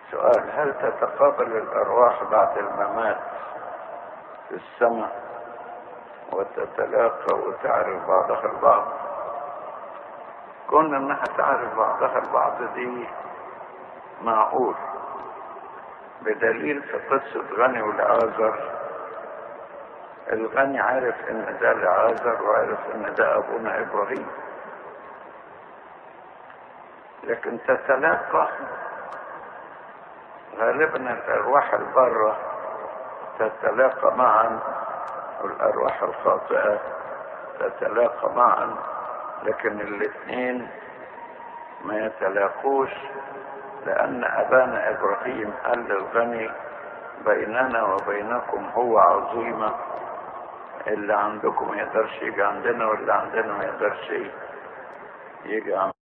سؤال هل تتقابل الأرواح بعد الممات في السماء وتتلاقى وتعرف بعضها البعض كون انها تعرف بعضها البعض دي معقول بدليل في قصة غني والعازر الغني عارف ان ده العازر وعارف ان ده ابونا ابراهيم لكن تتلاقى غالبا الارواح البارة تتلاقى معا والارواح الخاطئة تتلاقى معا لكن الاثنين ما يتلاقوش لان ابانا ابراهيم قال للغني بيننا وبينكم هو عظيمة اللي عندكم ما يقدرش يجي عندنا واللي عندنا ما يقدرش يجي عندنا